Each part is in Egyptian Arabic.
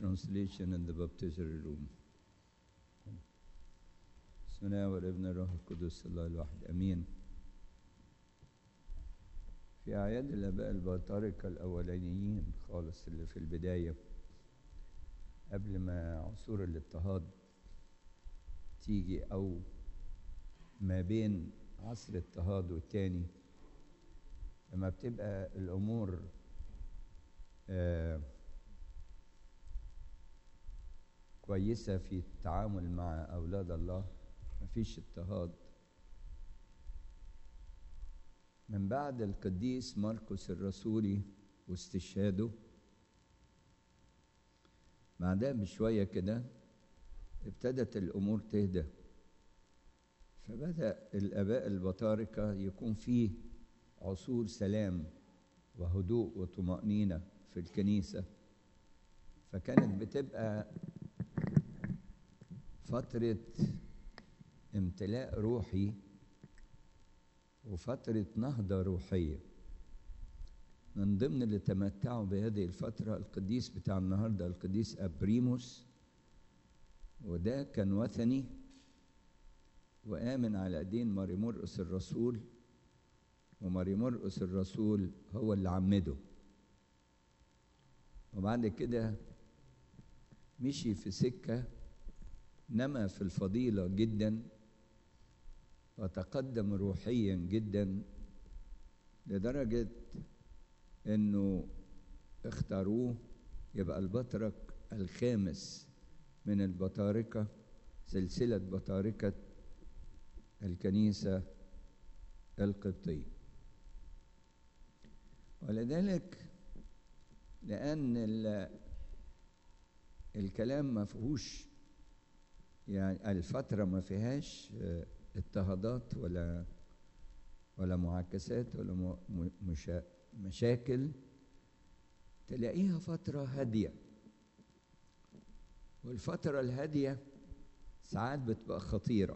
translation in the baptistry room. بسم الله والابن الروح القدس الله الواحد امين. في اعياد الاباء البطاركه الاولانيين خالص اللي في البدايه قبل ما عصور الاضطهاد تيجي او ما بين عصر الاضطهاد والتاني لما بتبقى الامور آه كويسة في التعامل مع أولاد الله مفيش اضطهاد من بعد القديس مرقس الرسولي واستشهاده بعدها بشوية كده ابتدت الأمور تهدى فبدأ الآباء البطاركة يكون فيه عصور سلام وهدوء وطمأنينة في الكنيسة فكانت بتبقى فترة امتلاء روحي وفترة نهضة روحية من ضمن اللي تمتعوا بهذه الفترة القديس بتاع النهاردة القديس أبريموس وده كان وثني وآمن على دين ماري مرقس الرسول وماري مرقس الرسول هو اللي عمده وبعد كده مشي في سكة نما في الفضيلة جدا وتقدم روحيا جدا لدرجة انه اختاروه يبقى البطرك الخامس من البطاركة سلسلة بطاركة الكنيسة القبطية ولذلك لأن الكلام ما فيهوش يعني الفترة ما فيهاش اضطهادات ولا ولا معاكسات ولا مشا مشاكل تلاقيها فترة هادية والفترة الهادية ساعات بتبقى خطيرة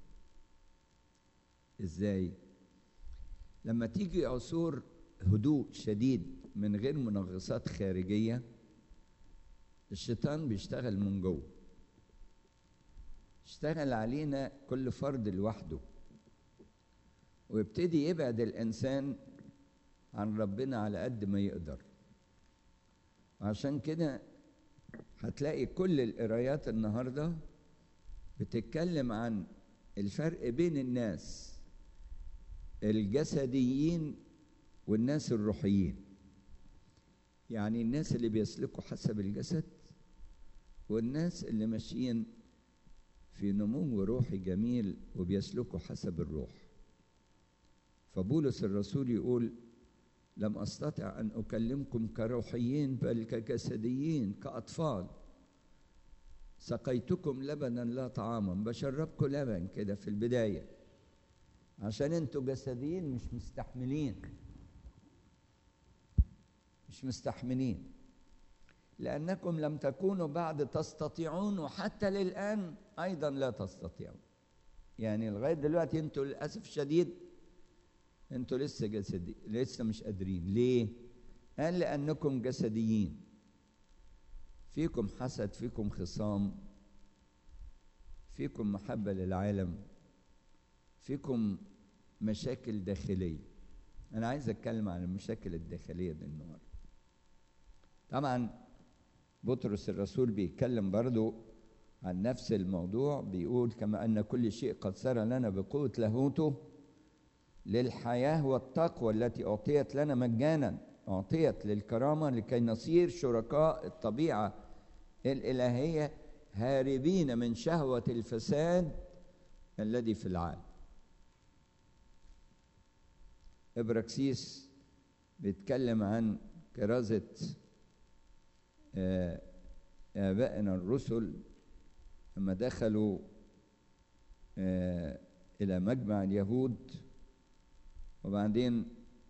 ازاي؟ لما تيجي عصور هدوء شديد من غير منغصات خارجية الشيطان بيشتغل من جوه اشتغل علينا كل فرد لوحده ويبتدي يبعد الانسان عن ربنا على قد ما يقدر عشان كده هتلاقي كل القرايات النهارده بتتكلم عن الفرق بين الناس الجسديين والناس الروحيين يعني الناس اللي بيسلكوا حسب الجسد والناس اللي ماشيين في نمو روحي جميل وبيسلكوا حسب الروح فبولس الرسول يقول لم استطع ان اكلمكم كروحيين بل كجسديين كاطفال سقيتكم لبنا لا طعاما بشربكم لبن كده في البدايه عشان انتوا جسديين مش مستحملين مش مستحملين لأنكم لم تكونوا بعد تستطيعون وحتى للآن أيضا لا تستطيعون يعني لغاية دلوقتي أنتوا للأسف الشديد أنتوا لسه جسدي لسه مش قادرين ليه؟ قال لأنكم جسديين فيكم حسد فيكم خصام فيكم محبة للعالم فيكم مشاكل داخلية أنا عايز أتكلم عن المشاكل الداخلية دي النهاردة طبعا بطرس الرسول بيتكلم برضو عن نفس الموضوع بيقول كما أن كل شيء قد سر لنا بقوة لاهوته للحياة والتقوى التي أعطيت لنا مجانا أعطيت للكرامة لكي نصير شركاء الطبيعة الإلهية هاربين من شهوة الفساد الذي في العالم إبراكسيس بيتكلم عن كرازة آبائنا الرسل لما دخلوا إلى مجمع اليهود وبعدين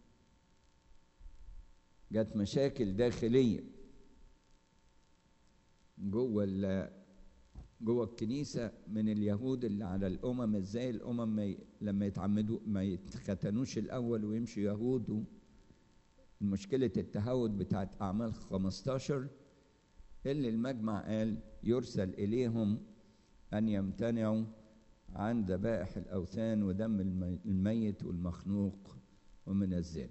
جت مشاكل داخلية جوه جوه الكنيسة من اليهود اللي على الأمم ازاي الأمم ما لما يتعمدوا ما يتختنوش الأول ويمشوا يهود مشكلة التهود بتاعت أعمال 15 اللي المجمع قال يرسل إليهم أن يمتنعوا عن ذبائح الأوثان ودم الميت والمخنوق ومن الزنا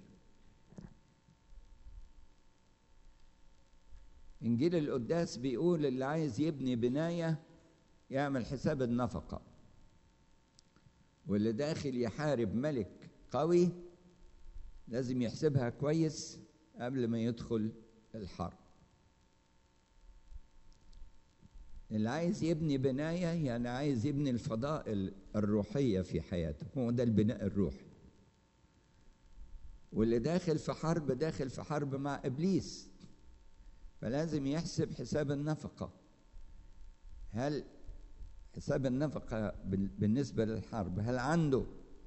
إنجيل القداس بيقول اللي عايز يبني بناية يعمل حساب النفقة واللي داخل يحارب ملك قوي لازم يحسبها كويس قبل ما يدخل الحرب اللي عايز يبني بناية يعني عايز يبني الفضائل الروحية في حياته هو ده البناء الروحي واللي داخل في حرب داخل في حرب مع إبليس فلازم يحسب حساب النفقة هل حساب النفقة بالنسبة للحرب هل عنده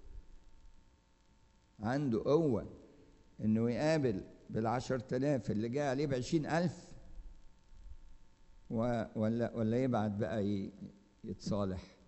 عنده قوة إنه يقابل بالعشر تلاف اللي جاي عليه بعشرين ألف ولا ولا يبعت بقى يتصالح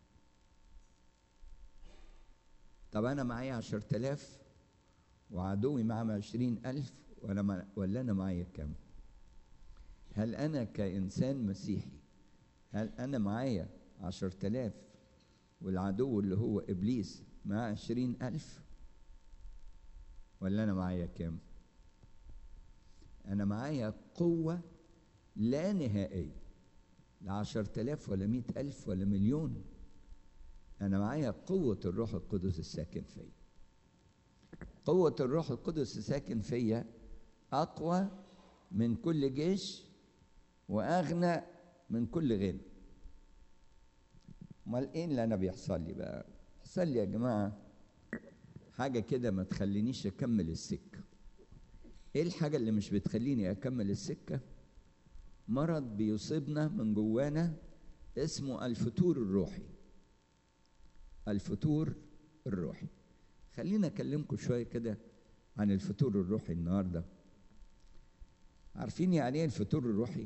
طب أنا معايا عشر تلاف وعدوي معاه عشرين ألف ولا ولا أنا معايا كم هل أنا كإنسان مسيحي هل أنا معايا عشر تلاف والعدو اللي هو إبليس معاه عشرين ألف ولا أنا معايا كام أنا معايا قوة لا نهائية لا عشر تلاف ولا مئة ألف ولا مليون أنا معايا قوة الروح القدس الساكن فيا قوة الروح القدس الساكن فيا أقوى من كل جيش وأغنى من كل غنى امال ايه اللي انا بيحصل لي بقى بيحصل لي يا جماعه حاجه كده ما تخلينيش اكمل السكه ايه الحاجه اللي مش بتخليني اكمل السكه مرض بيصيبنا من جوانا اسمه الفتور الروحي الفتور الروحي خلينا اكلمكم شويه كده عن الفتور الروحي النهارده عارفين يعني ايه الفتور الروحي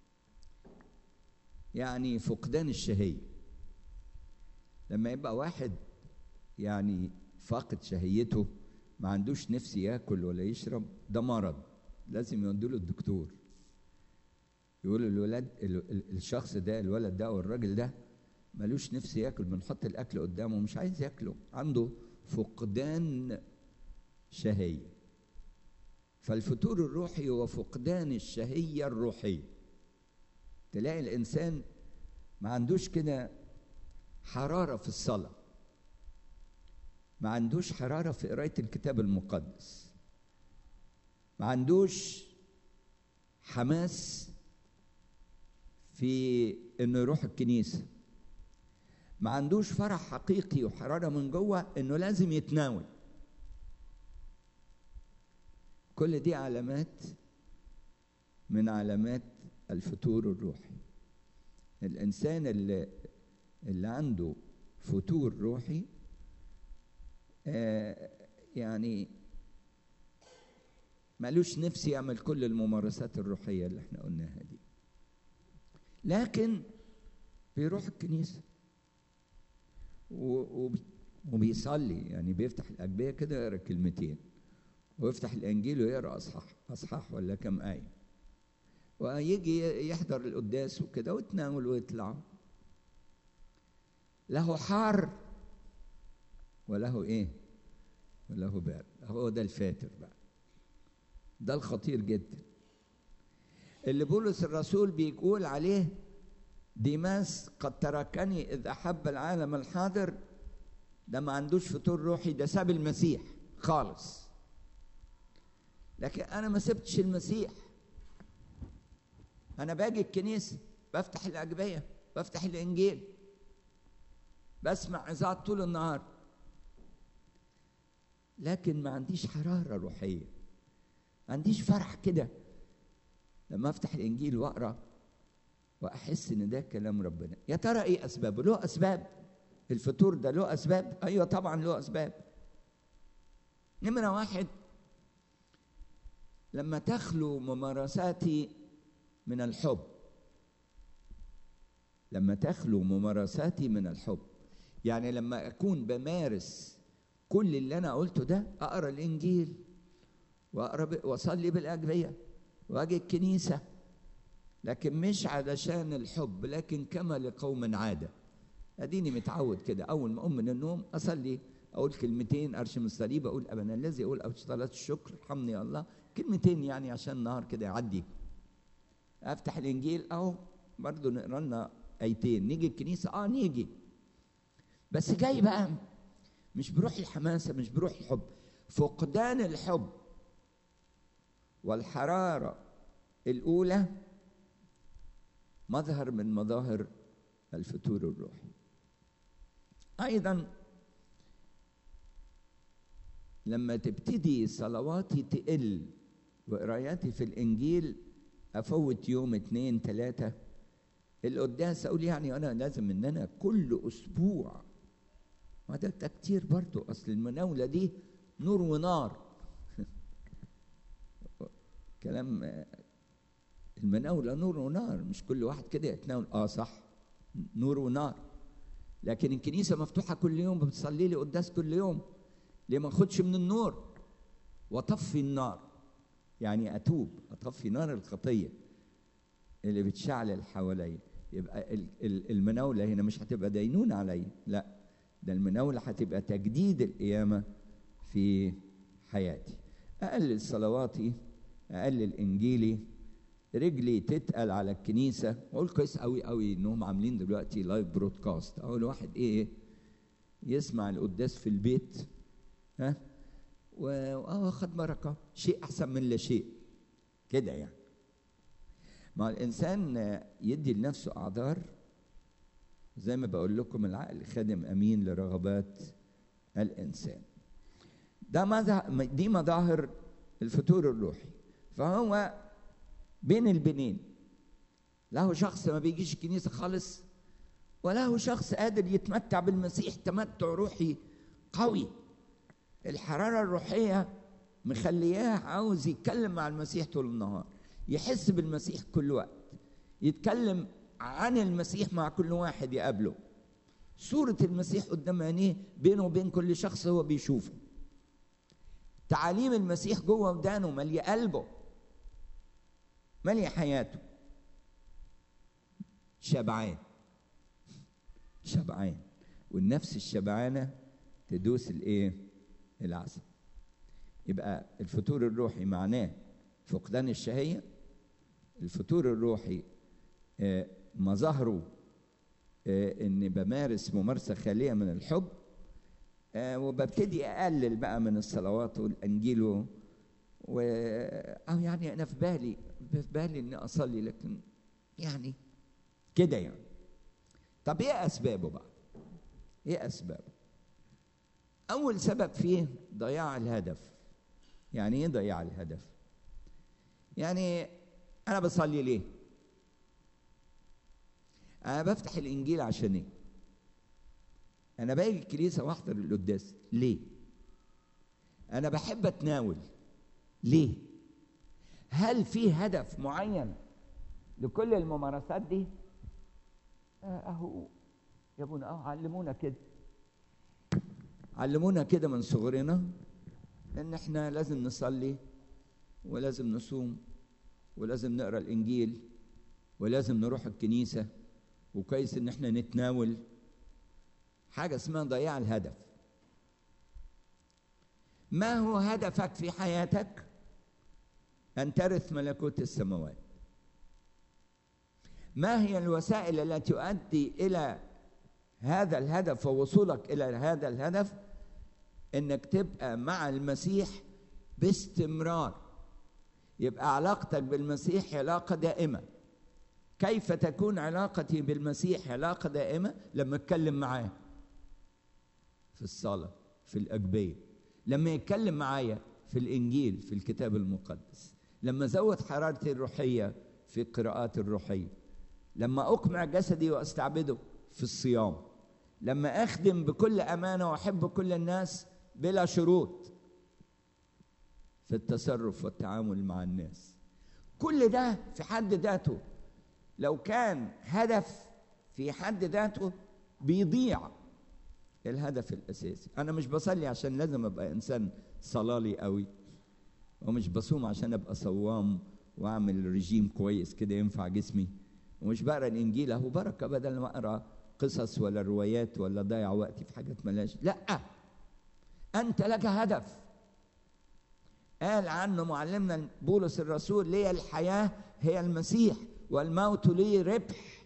يعني فقدان الشهيه لما يبقى واحد يعني فاقد شهيته ما عندوش نفس ياكل ولا يشرب ده مرض لازم يودوا له الدكتور يقول الولاد الشخص ده الولد ده او الراجل ده ملوش نفس ياكل بنحط الاكل قدامه مش عايز ياكله عنده فقدان شهيه فالفتور الروحي هو فقدان الشهيه الروحيه تلاقي الانسان ما عندوش كده حرارة في الصلاة ما عندوش حرارة في قراية الكتاب المقدس ما عندوش حماس في انه يروح الكنيسة ما عندوش فرح حقيقي وحرارة من جوه انه لازم يتناول كل دي علامات من علامات الفتور الروحي الانسان اللي اللي عنده فتور روحي آه يعني مالوش نفس يعمل كل الممارسات الروحية اللي احنا قلناها دي لكن بيروح الكنيسة وبيصلي يعني بيفتح الأجبية كده يقرا كلمتين ويفتح الإنجيل ويقرا أصحاح أصحاح ولا كم آية ويجي يحضر القداس وكده ويتناول ويطلع له حار وله ايه وله بارد هو ده الفاتر بقى ده الخطير جدا اللي بولس الرسول بيقول عليه ديماس قد تركني اذ احب العالم الحاضر ده ما عندوش فطور روحي ده ساب المسيح خالص لكن انا ما سبتش المسيح انا باجي الكنيسه بفتح الاجبيه بفتح الانجيل بسمع عظات طول النهار لكن ما عنديش حرارة روحية ما عنديش فرح كده لما افتح الانجيل واقرا واحس ان ده كلام ربنا يا ترى ايه اسبابه له اسباب الفطور ده له اسباب ايوه طبعا له اسباب نمرة واحد لما تخلو ممارساتي من الحب لما تخلو ممارساتي من الحب يعني لما اكون بمارس كل اللي انا قلته ده اقرا الانجيل واقرا واصلي بالاجبيه واجي الكنيسه لكن مش علشان الحب لكن كما لقوم عادة اديني متعود كده اول ما اقوم من النوم اصلي اقول كلمتين ارشم الصليب اقول ابنا الذي اقول او صلاه الشكر ارحمني يا الله كلمتين يعني عشان النهار كده يعدي افتح الانجيل اهو برضه نقرا لنا ايتين نيجي الكنيسه اه نيجي بس جاي بقى مش بروح الحماسه مش بروح الحب فقدان الحب والحراره الاولى مظهر من مظاهر الفتور الروحي ايضا لما تبتدي صلواتي تقل وقراياتي في الانجيل افوت يوم اتنين تلاته القداس اقول يعني انا لازم ان انا كل اسبوع ما ده ده كتير برضو اصل المناوله دي نور ونار كلام المناوله نور ونار مش كل واحد كده يتناول اه صح نور ونار لكن الكنيسه مفتوحه كل يوم بتصلي لي قداس كل يوم ليه ما اخدش من النور واطفي النار يعني اتوب اطفي نار الخطيه اللي بتشعل حواليا يبقى المناوله هنا مش هتبقى دينونه عليا لا ده المناوله هتبقى تجديد القيامه في حياتي اقلل صلواتي اقلل انجيلي رجلي تتقل على الكنيسه واقول كويس قوي قوي انهم عاملين دلوقتي لايف برودكاست اقول واحد ايه يسمع القداس في البيت ها واه خد بركه شيء احسن من لا شيء كده يعني ما الانسان يدي لنفسه اعذار زي ما بقول لكم العقل خادم امين لرغبات الانسان ده مظهر دي مظاهر الفتور الروحي فهو بين البنين له شخص ما بيجيش الكنيسه خالص وله شخص قادر يتمتع بالمسيح تمتع روحي قوي الحراره الروحيه مخلياه عاوز يتكلم مع المسيح طول النهار يحس بالمسيح كل وقت يتكلم عن المسيح مع كل واحد يقابله صورة المسيح قدام عينيه بينه وبين كل شخص هو بيشوفه تعاليم المسيح جوه ودانه مالية قلبه مالية حياته شبعان شبعان والنفس الشبعانة تدوس الايه العسل يبقى الفتور الروحي معناه فقدان الشهية الفتور الروحي آه مظاهره آه اني بمارس ممارسة خالية من الحب آه وببتدي اقلل بقى من الصلوات والانجيل و او يعني انا في بالي في بالي اني اصلي لكن يعني كده يعني طب ايه اسبابه بقى ايه اسبابه اول سبب فيه ضياع الهدف يعني ايه ضياع الهدف يعني انا بصلي ليه انا بفتح الانجيل عشان ايه انا باجي الكنيسه واحضر القداس ليه انا بحب اتناول ليه هل في هدف معين لكل الممارسات دي اهو يا ابونا اهو علمونا كده علمونا كده من صغرنا ان احنا لازم نصلي ولازم نصوم ولازم نقرا الانجيل ولازم نروح الكنيسه وكويس ان احنا نتناول حاجه اسمها ضياع الهدف ما هو هدفك في حياتك ان ترث ملكوت السماوات ما هي الوسائل التي تؤدي الى هذا الهدف ووصولك الى هذا الهدف انك تبقى مع المسيح باستمرار يبقى علاقتك بالمسيح علاقه دائمه كيف تكون علاقتي بالمسيح علاقه دائمه لما اتكلم معاه في الصلاه في الاجبيه لما يتكلم معايا في الانجيل في الكتاب المقدس لما ازود حرارتي الروحيه في القراءات الروحيه لما اقمع جسدي واستعبده في الصيام لما اخدم بكل امانه واحب كل الناس بلا شروط في التصرف والتعامل مع الناس كل ده في حد ذاته لو كان هدف في حد ذاته بيضيع الهدف الاساسي انا مش بصلي عشان لازم ابقى انسان صلالي قوي ومش بصوم عشان ابقى صوام واعمل رجيم كويس كده ينفع جسمي ومش بقرا الانجيل اهو بركه بدل ما اقرا قصص ولا روايات ولا ضيع وقتي في حاجات ملاش لا انت لك هدف قال عنه معلمنا بولس الرسول لي الحياه هي المسيح والموت لي ربح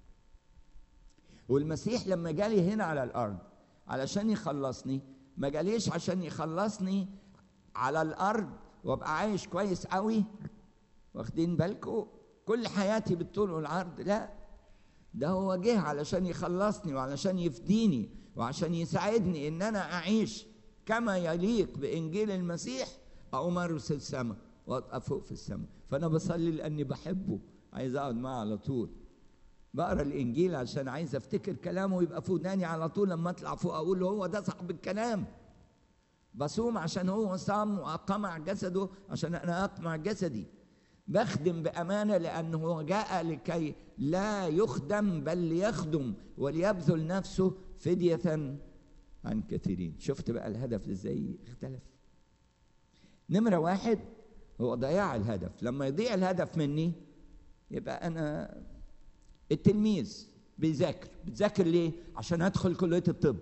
والمسيح لما جالي هنا على الارض علشان يخلصني ما جاليش عشان يخلصني على الارض وابقى عايش كويس قوي واخدين بالكم كل حياتي بالطول والعرض لا ده هو جه علشان يخلصني وعلشان يفديني وعشان يساعدني ان انا اعيش كما يليق بانجيل المسيح او امارس السماء وابقى فوق في السماء فانا بصلي لاني بحبه عايز اقعد معاه على طول بقرا الانجيل عشان عايز افتكر كلامه ويبقى في وداني على طول لما اطلع فوق اقول له هو ده صاحب الكلام بصوم عشان هو صام واقمع جسده عشان انا اقمع جسدي بخدم بامانه لانه جاء لكي لا يخدم بل ليخدم وليبذل نفسه فديه عن كثيرين شفت بقى الهدف ازاي اختلف نمره واحد هو ضياع الهدف لما يضيع الهدف مني يبقى انا التلميذ بيذاكر بتذاكر ليه عشان ادخل كليه الطب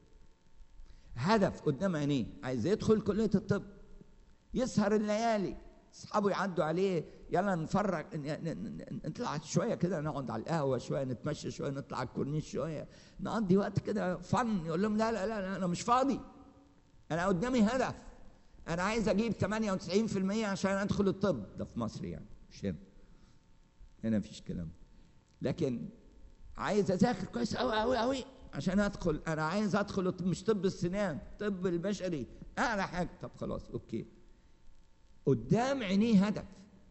هدف قدام عينيه عايز يدخل كليه الطب يسهر الليالي اصحابه يعدوا عليه يلا نفرج نطلع شويه كده نقعد على القهوه شويه نتمشى شويه نطلع على الكورنيش شويه نقضي وقت كده فن يقول لهم لا لا لا, لا انا مش فاضي انا قدامي هدف انا عايز اجيب 98% عشان ادخل الطب ده في مصر يعني مش هنا هنا مفيش كلام لكن عايز اذاكر كويس قوي قوي قوي عشان ادخل انا عايز ادخل مش طب السنان طب البشري اعلى حاجه طب خلاص اوكي قدام عينيه هدف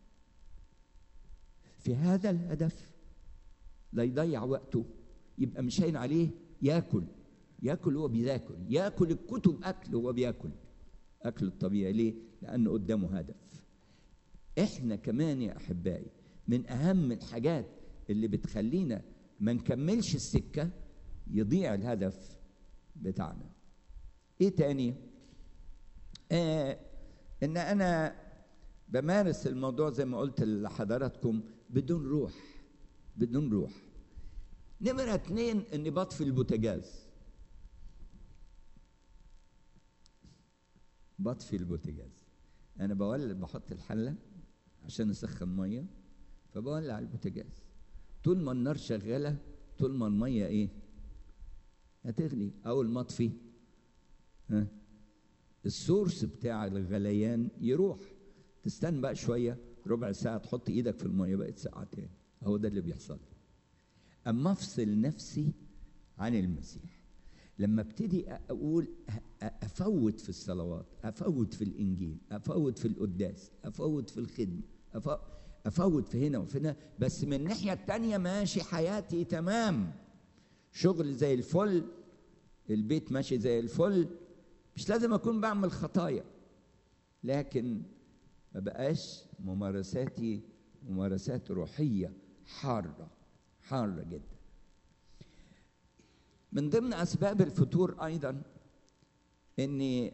في هذا الهدف لا يضيع وقته يبقى مش هين عليه ياكل ياكل وهو بيذاكر ياكل الكتب اكل وهو بياكل اكل الطبيعي ليه لانه قدامه هدف احنا كمان يا احبائي من اهم الحاجات اللي بتخلينا ما نكملش السكه يضيع الهدف بتاعنا ايه تاني آه ان انا بمارس الموضوع زي ما قلت لحضراتكم بدون روح بدون روح نمرة اتنين اني بطفي البوتاجاز بطفي البوتاجاز انا بولع بحط الحلة عشان اسخن مية فبولع البوتاجاز طول ما النار شغالة طول ما المية ايه هتغلي اول ما اطفي ها السورس بتاع الغليان يروح تستنى بقى شويه ربع ساعه تحط ايدك في الميه بقت ساعه تاني هو ده اللي بيحصل اما افصل نفسي عن المسيح لما ابتدي اقول افوت في الصلوات افوت في الانجيل افوت في القداس افوت في الخدمه افوت في هنا وفي هنا بس من الناحيه التانيه ماشي حياتي تمام شغل زي الفل البيت ماشي زي الفل مش لازم اكون بعمل خطايا لكن ما بقاش ممارساتي ممارسات روحيه حاره حاره جدا من ضمن اسباب الفتور ايضا اني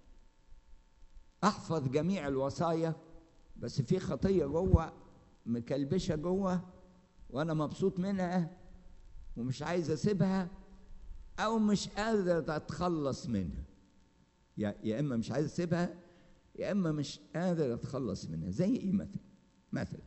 احفظ جميع الوصايا بس في خطيه جوه مكلبشه جوه وانا مبسوط منها ومش عايز اسيبها او مش قادر اتخلص منها يا يا اما مش عايز اسيبها يا اما مش قادر اتخلص منها زي ايه مثلا مثلا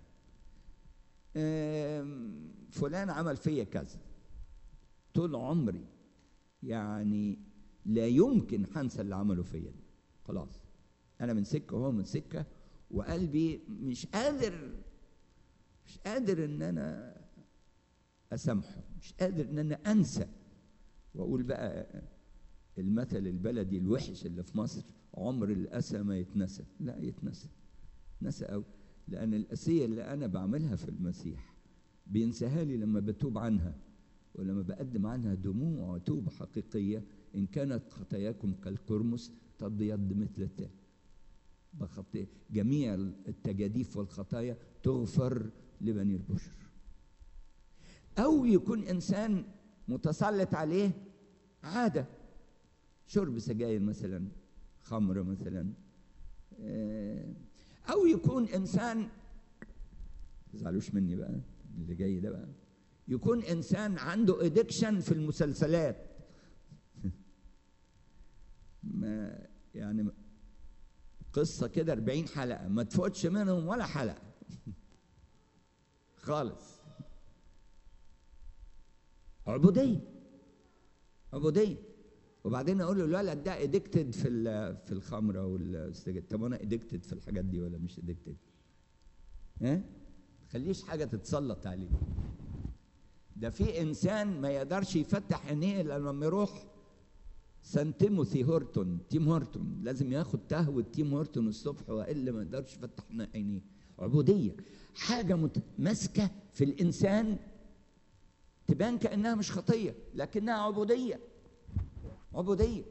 فلان عمل فيا كذا طول عمري يعني لا يمكن هنسى اللي عمله فيا ده خلاص انا من سكه وهو من سكه وقلبي مش قادر مش قادر ان انا اسامحه مش قادر ان انا انسى واقول بقى المثل البلدي الوحش اللي في مصر عمر الاسى ما يتنسى لا يتنسى نسى قوي لان الاسيه اللي انا بعملها في المسيح بينساها لي لما بتوب عنها ولما بقدم عنها دموع وتوبة حقيقية إن كانت خطاياكم كالقرمس تبيض مثل التاج بخطي جميع التجاديف والخطايا تغفر لبني البشر أو يكون إنسان متسلط عليه عادة شرب سجاير مثلا خمر مثلا أو يكون إنسان تزعلوش مني بقى اللي جاي ده بقى يكون انسان عنده ادكشن في المسلسلات ما يعني قصه كده 40 حلقه ما تفوتش منهم ولا حلقه خالص عبوديه عبوديه وبعدين اقول له الولد ده ادكتد في في الخمره والسجاير طب انا ادكتد في الحاجات دي ولا مش ادكتد ها خليش حاجه تتسلط عليه ده في انسان ما يقدرش يفتح عينيه الا لما يروح سان تيموثي هورتون تيم هورتون لازم ياخد تهوة تيم هورتون الصبح والا ما يقدرش يفتح عينيه عبوديه حاجه مت... ماسكه في الانسان تبان كانها مش خطيه لكنها عبوديه عبوديه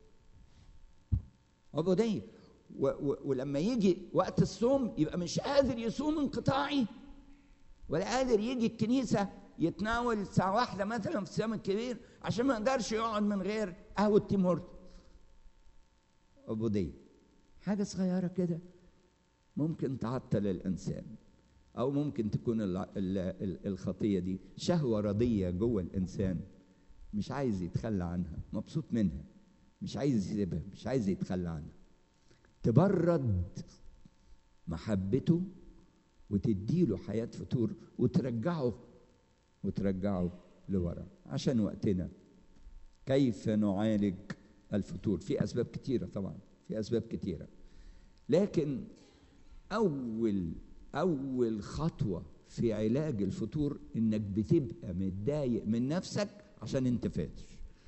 عبوديه و... و... ولما يجي وقت الصوم يبقى مش قادر يصوم انقطاعي ولا قادر يجي الكنيسه يتناول الساعة واحدة مثلا في الصيام الكبير عشان ما يقدرش يقعد من غير قهوة تيم هورتون عبودية حاجة صغيرة كده ممكن تعطل الإنسان أو ممكن تكون ال ال ال الخطية دي شهوة رضية جوه الإنسان مش عايز يتخلى عنها مبسوط منها مش عايز يسيبها مش عايز يتخلى عنها تبرد محبته وتديله حياة فتور وترجعه وترجعه لورا عشان وقتنا كيف نعالج الفتور في اسباب كتيره طبعا في اسباب كتيره لكن اول اول خطوه في علاج الفتور انك بتبقى متضايق من نفسك عشان انت فاتر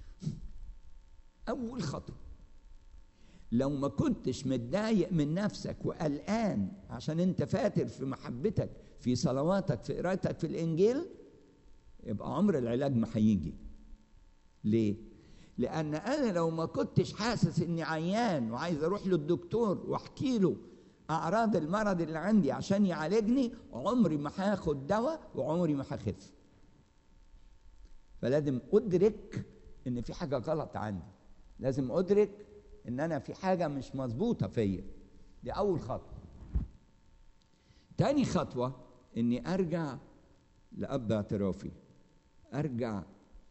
اول خطوه لو ما كنتش متضايق من نفسك وقلقان عشان انت فاتر في محبتك في صلواتك في قراءتك في الانجيل يبقى عمر العلاج ما هيجي ليه لان انا لو ما كنتش حاسس اني عيان وعايز اروح للدكتور واحكي له اعراض المرض اللي عندي عشان يعالجني عمري ما هاخد دواء وعمري ما هخف فلازم ادرك ان في حاجه غلط عندي لازم ادرك ان انا في حاجه مش مظبوطه فيا دي اول خطوه تاني خطوه اني ارجع لاب اعترافي ارجع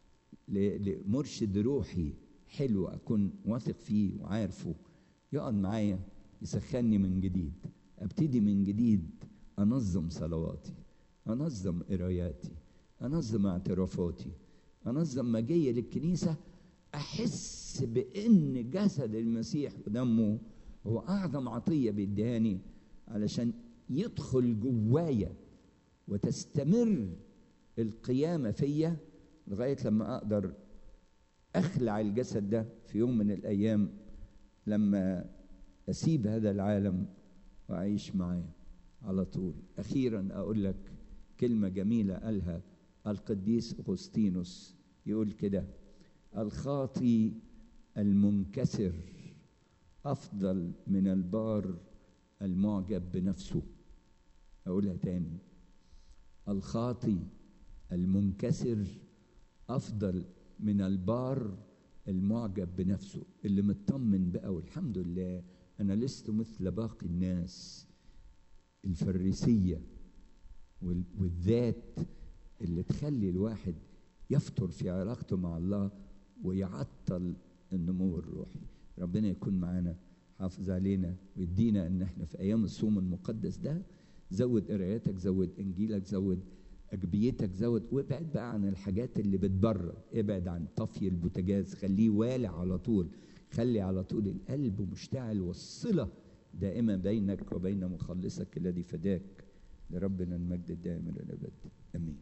لمرشد روحي حلو اكون واثق فيه وعارفه يقعد معايا يسخني من جديد ابتدي من جديد انظم صلواتي انظم قراياتي انظم اعترافاتي انظم مجية للكنيسة احس بان جسد المسيح ودمه هو اعظم عطية بيديهاني علشان يدخل جوايا وتستمر القيامة فيا لغاية لما أقدر أخلع الجسد ده في يوم من الأيام لما أسيب هذا العالم وأعيش معاه على طول أخيرا أقول لك كلمة جميلة قالها القديس أغسطينوس يقول كده الخاطي المنكسر أفضل من البار المعجب بنفسه أقولها تاني الخاطي المنكسر افضل من البار المعجب بنفسه اللي مطمن بقى والحمد لله انا لست مثل باقي الناس الفريسيه والذات اللي تخلي الواحد يفتر في علاقته مع الله ويعطل النمو الروحي ربنا يكون معانا حافظ علينا ويدينا ان احنا في ايام الصوم المقدس ده زود قراياتك زود انجيلك زود اجبيتك زود وابعد بقى عن الحاجات اللي بتبرد ابعد عن طفي البوتاجاز خليه والع على طول خلي على طول القلب مشتعل والصله دائمه بينك وبين مخلصك الذي فداك لربنا المجد الدائم الى الابد امين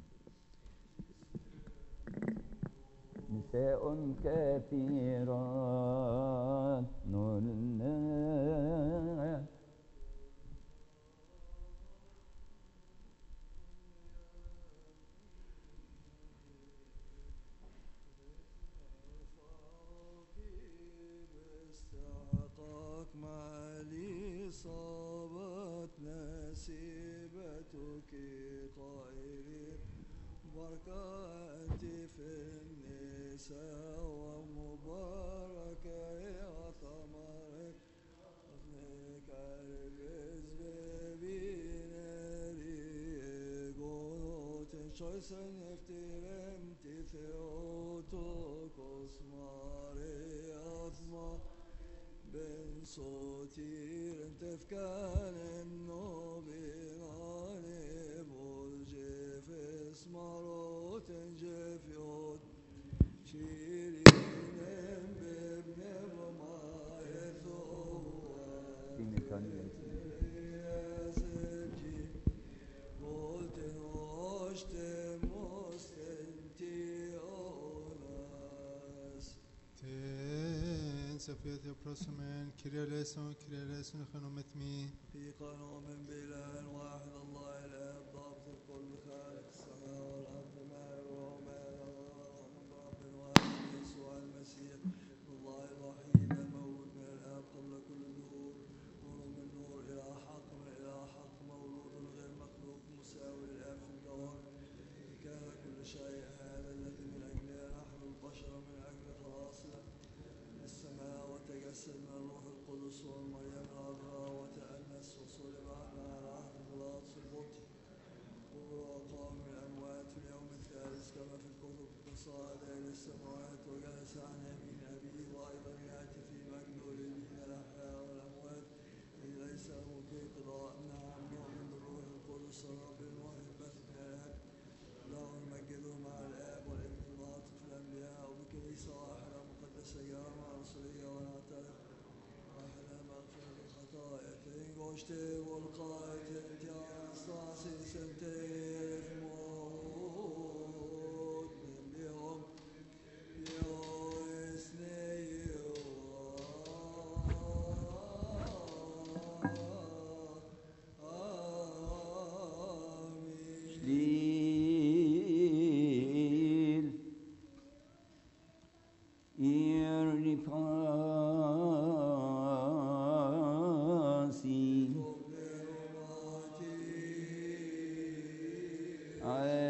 نساء كثيرات نلنا صابت نسيبتك طائر بركات في النساء ومباركة يا ثمرك حضنك الجذب بناري Choisen eftirem ti Theotokos Mariathma Ben sotiren tefkanen nobinane Vol jefes maroten jefiot Şirinem bebnem Dini tanıyor. Volten oşte mostentionas Ten Sofia Prosumen, Kyrie eleison, Kyrie eleison, Chenometmi, في قانون بإله واحد الله الآب ضابط الكل خالق السماء والأرض ما هو وما له من رب واحد يسوع المسيح الله الوحيد المولود من الآب قبل كل نور نور من نور إلى حق من إلى حق مولود غير مخلوق مساوي للآب في الجوهر كان كل شيء هذا الذي من أجله نحن البشر من أجل خلاصنا من السماء وتجسد من الروح القدس والمريم العذراء وتأنس وصلب عنا على عهد بلاطس البطي وقام من الأموات في اليوم الثالث كما في الكتب فصعد إلى السماوات وجلس عن يمين أبيه وأيضا يأتي في مجده ليدين الأحياء والأموات إذ ليس له في قضاء نعم نؤمن بالروح القدس الرب المحب من الآب له نمجده مع الآب والابن الناطق في الأنبياء وبكنيسة واحدة مقدسة جامعة رسولية ونعترف واحدة مغفرة الخطايا تنجوشتي والقائد انتيان استعصي سنتيف موت من بيهم آمين Lil ir pasi